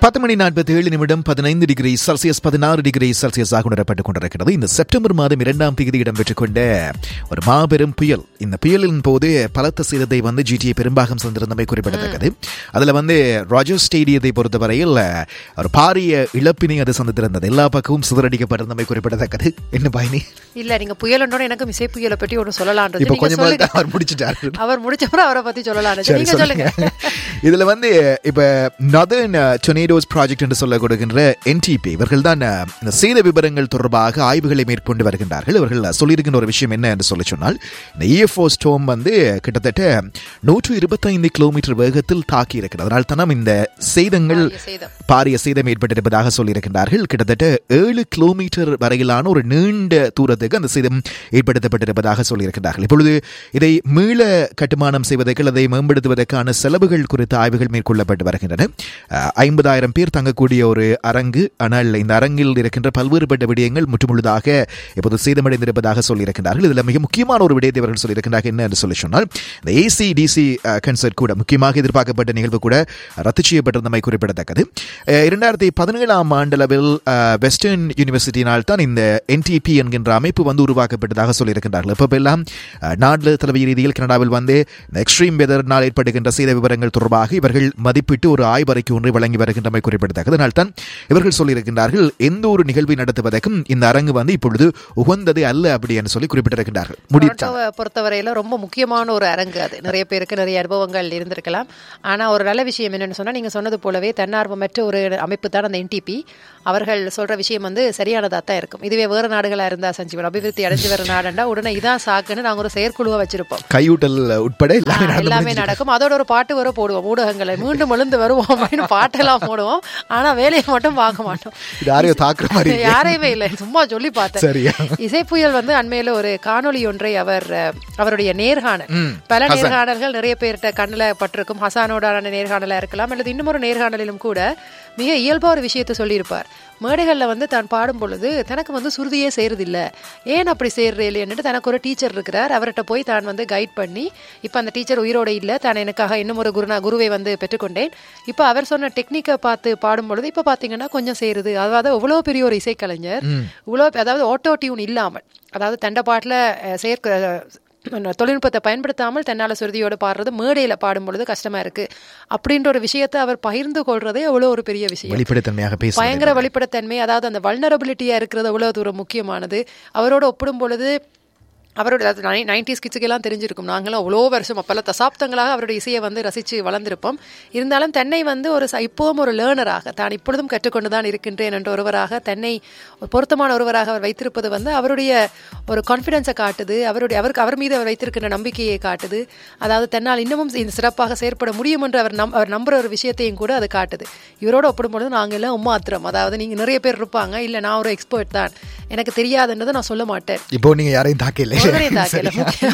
பத்து மணி நாற்பத்தி ஏழு நிமிடம் பதினைந்து டிகிரி செல்சியஸ் பதினாறு டிகிரி செல்சியஸாக உணரப்பட்டுக் கொண்டிருக்கிறது இந்த செப்டம்பர் மாதம் இரண்டாம் தேதி இடம்பெற்றுக் கொண்ட ஒரு மாபெரும் புயல் இந்த புயலின் போது பலத்த சேதத்தை வந்து ஜிடிஏ பெரும்பாகம் சந்திருந்தமை குறிப்பிடத்தக்கது அதுல வந்து ராஜர் ஸ்டேடியத்தை பொறுத்தவரையில் ஒரு பாரிய இழப்பினை அது சந்தித்திருந்தது எல்லா பக்கமும் சிதறடிக்கப்பட்டிருந்தமை குறிப்பிடத்தக்கது என்ன பயணி இல்ல நீங்க புயலோட எனக்கு இசை புயலை பற்றி ஒன்று சொல்லலான்றது இப்ப நீங்க கொஞ்சம் சொல்லுங்க அவர் முடிச்சிட்டாரு அவர் முடிச்சப்பறம் அவரை பத்தி சொல்லலாம் சரி நீங்க சொல்லுங்க இதுல வந்து இப்ப நதர்ன் டொனேடோஸ் ப்ராஜெக்ட் என்று சொல்ல கொடுக்கின்ற என்டிபி இவர்கள் தான் இந்த சேத விவரங்கள் தொடர்பாக ஆய்வுகளை மேற்கொண்டு வருகின்றார்கள் இவர்கள் சொல்லியிருக்கின்ற ஒரு விஷயம் என்ன என்று சொல்லி சொன்னால் இந்த இஎஃப்ஓ ஸ்டோம் வந்து கிட்டத்தட்ட நூற்று இருபத்தைந்து கிலோமீட்டர் வேகத்தில் தாக்கி இருக்கிறது அதனால் தான் இந்த சேதங்கள் பாரிய சேதம். பாரிய சேதம் ஏற்பட்டிருப்பதாக சொல்லியிருக்கின்றார்கள் கிட்டத்தட்ட ஏழு கிலோமீட்டர் வரையிலான ஒரு நீண்ட தூரத்துக்கு அந்த சேதம் ஏற்படுத்தப்பட்டிருப்பதாக சொல்லியிருக்கிறார்கள் இப்பொழுது இதை மீள கட்டுமானம் செய்வதற்கு அதை மேம்படுத்துவதற்கான செலவுகள் குறித்த ஆய்வுகள் மேற்கொள்ளப்பட்டு வருகின்றன அஹ், ஐம்பதாயிரம் பேர் தங்கக்கூடிய ஒரு அரங்கு ஆனால் இந்த அரங்கில் இருக்கின்ற பல்வேறுபட்ட விடயங்கள் முற்றுமுழுதாக இப்போது சேதமடைந்திருப்பதாக சொல்லியிருக்கிறார்கள் இதில் மிக முக்கியமான ஒரு விடயத்தை அவர்கள் சொல்லியிருக்கிறார்கள் என்ன என்று சொல்லி சொன்னால் இந்த ஏசி டிசி கன்சர்ட் கூட முக்கியமாக எதிர்பார்க்கப்பட்ட நிகழ்வு கூட ரத்து செய்யப்பட்டிருந்தமை குறிப்பிடத்தக்கது அஹ், இரண்டாயிரத்தி பதினேழாம் ஆண்டளவில் அஹ், வெஸ்டர்ன் யூனிவர்சிட்டியினால் தான் இந்த என்டிபி என்கின்ற அமைப்பு வந்து உருவாக்கப்பட்டதாக சொல்லியிருக்கிறார்கள் இப்போ எல்லாம் நாடு தலைவிய ரீதியில் கனடாவில் வந்து இந்த எக்ஸ்ட்ரீம் வெதர்னால் ஏற்படுகின்ற சேத விவரங்கள் தொடர்பாக இவர்கள் மதிப்பிட்டு ஒரு ஆய்வறிக்கை ஒன்றை வழங்கி வருகின்றமை குறிப்பிடத்தக்கது அதனால் தான் இவர்கள் சொல்லியிருக்கின்றார்கள் எந்த ஒரு நிகழ்வை நடத்துவதற்கும் இந்த அரங்கு வந்து இப்பொழுது உகந்தது அல்ல அப்படி என்று சொல்லி குறிப்பிட்டிருக்கின்றார்கள் முடித்தார் டொரண்டோவை பொறுத்தவரையில ரொம்ப முக்கியமான ஒரு அரங்கு அது நிறைய பேருக்கு நிறைய அனுபவங்கள் இருந்திருக்கலாம் ஆனா ஒரு நல்ல விஷயம் என்னன்னு சொன்னா நீங்க சொன்னது போலவே தன்னார்வமற்ற ஒரு அமைப்பு தான் அந்த என்டிபி அவர்கள் சொல்ற விஷயம் வந்து சரியானதா தான் இருக்கும் இதுவே வேறு நாடுகளா இருந்தா சஞ்சீவன் அபிவிருத்தி அடைஞ்சு வர நாடுண்டா உடனே இதான் சாக்குன்னு நாங்க ஒரு செயற்குழுவை வச்சிருப்போம் கையூட்டல் உட்பட எல்லாமே ஆ, நடந்து எல்லாமே முடிஞ்சிருக்கு. நடக்கும் அதோட ஒரு பாட்டு வர போடுவோம் ஊடகங்களை மீண்டும் எழுந்து வருவோம் அப்படின்னு பாட்டெல்லாம் போடுவோம் ஆனா வேலையை மட்டும் பார்க்க மாட்டோம் இது யாரையோ தாக்குற மாதிரி இருக்கு. யாரையுமே இல்லை சும்மா சொல்லி பார்த்தேன் சரியா இசைப்புயல் வந்து அண்மையில ஒரு காணொளி ஒன்றை அவர் அஹ், அவருடைய நேர்காணல் பல நேர்காணல்கள் நிறைய பேர்கிட்ட கண்ணுல பட்டிருக்கும் ஹசானோடான நேர்காணலா இருக்கலாம் அல்லது இன்னும் ஒரு நேர்காணலிலும் கூட மிக இயல்பா ஒரு விஷயத்தை சொல்லியிருப்பார் மேடைகள்ல வந்து தான் பாடும் பொழுது தனக்கு வந்து சுருதியே செய்யறதில்ல ஏன் அப்படி செய்யறதில்லைன்னுட்டு தனக்கு ஒரு டீச்சர் இருக்கிறார் அவர்கிட்ட போய் தான் வந்து கைட் பண்ணி இப்போ அந்த டீச்சர் உயிரோட இல்லை தான் எனக்காக இன்னும் ஒரு குருனா குருவை வந்து பெற்றுக்கொண்டேன் இப்போ அவர் சொன்ன டெக்னிக்கை பார்த்து பாடும் பொழுது இப்போ பார்த்தீங்கன்னா கொஞ்சம் செய்யுது அதாவது இவ்வளோ பெரிய ஒரு இசைக்கலைஞர் இவ்வளோ அதாவது ஆட்டோ டியூன் இல்லாமல் அதாவது தண்டை சேர்க்க தொழில்நுட்பத்தை பயன்படுத்தாமல் தன்னால சுருதியோடு பாடுறது மேடையில பாடும் பொழுது கஷ்டமா இருக்கு அப்படின்ற ஒரு விஷயத்தை அவர் பகிர்ந்து கொள்றதே அவ்வளோ ஒரு பெரிய விஷயம் வெளிப்படைத்தன்மையாக பேச பயங்கர வெளிப்படைத்தன்மை அதாவது அந்த வல்னரபிலிட்டியா இருக்கிறது அவ்வளவு தூரம் முக்கியமானது அவரோட ஒப்பிடும் பொழுது அவரோட நைன்டிஸ் கிட்ஸுக்கெல்லாம் தெரிஞ்சிருக்கும் நாங்களும் அவ்வளோ வருஷம் பல தசாப்தங்களாக அவருடைய இசையை வந்து ரசித்து வளர்ந்திருப்போம் இருந்தாலும் தன்னை வந்து ஒரு ச- இப்போவும் ஒரு லேர்னராக தான் இப்பொழுதும் கற்றுக்கொண்டு தான் இருக்கின்றேன் என்ற ஒருவராக தன்னை ஒரு பொருத்தமான ஒருவராக அவர் வைத்திருப்பது வந்து அவருடைய ஒரு கான்ஃபிடென்ஸை காட்டுது அவருடைய அவருக்கு அவர் மீது அவர் வைத்திருக்கின்ற நம்பிக்கையை காட்டுது அதாவது தன்னால் இன்னமும் இந்த சிறப்பாக செயற்பட முடியும் என்று அவர் நம் அவர் நம்புற ஒரு விஷயத்தையும் கூட அது காட்டுது இவரோட ஒப்பிடும்பொழுது நாங்கள் எல்லாம் உம்மாத்திரம் அதாவது நீங்கள் நிறைய பேர் இருப்பாங்க இல்லை நான் ஒரு எக்ஸ்பர்ட் தான் எனக்கு தெரியாதுன்றதை நான் சொல்ல மாட்டேன் இப்போ நீங்க யாரையும் தாக்கல ஒருவரையும் தாக்கல.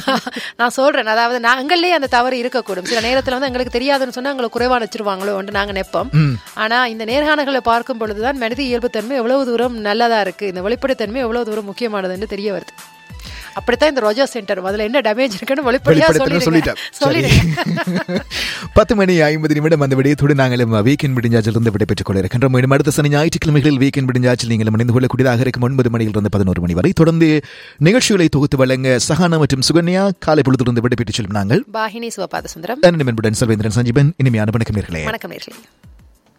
நான் சொல்றேன் அதாவது நாங்களே அந்த தவறு இருக்கக்கூடும் சில நேரத்துல வந்து எங்களுக்கு தெரியாதுன்னு சொன்னா எங்களை குறைவா வச்சிருவாங்களோ என்று நாங்க நெப்போம் ஆனா இந்த நேர்காணல்களை பார்க்கும் பொழுதுதான் மனித இயல்புத்தன்மை எவ்வளவு தூரம் நல்லதா இருக்கு இந்த வெளிப்படைத்தன்மை எவ்வளவு தூரம் முக்கியமானதுன்னு தெரிய வருது அப்படித்தான் இந்த ரோஜா சென்டர் அதுல என்ன டேமேஜ் இருக்குன்னு வெளிப்படையா வெளிப்படைத்தன்மை சொல்லிடுங்க சொல்லிட்டேன் சொல்லிடுங்க பத்து மணி ஐம்பது நிமிடம் அந்த விடயத்தோடு நாங்களும் வீக்கெண்ட் விடிஞ்சாச்சிலிருந்து விடைபெற்றுக் கொண்டிருக்கின்றோம் மீண்டும் அடுத்த சனி ஞாயிற்றுக்கிழமைகளில் வீக்கெண்ட் விடிஞ்சாச்சில் நீங்கள் இணைந்து கொள்ளக்கூடியதாக இருக்கும் ஒன்பது மணியிலிருந்து பதினோரு மணி வரை தொடர்ந்து நிகழ்ச்சிகளை தொகுத்து வழங்க சஹானா மற்றும் சுகன்யா காலை பொழுதிலிருந்து விடைபெற்றுச் செல்லும் நாங்கள் பாகினி சிவபாத சுந்தரம் தன்னிடம் என்புடன் செல்வேந்திரன் சஞ்சீவன் இனிமையான வணக்கம் நேர்களே வணக்கம் நேர்களே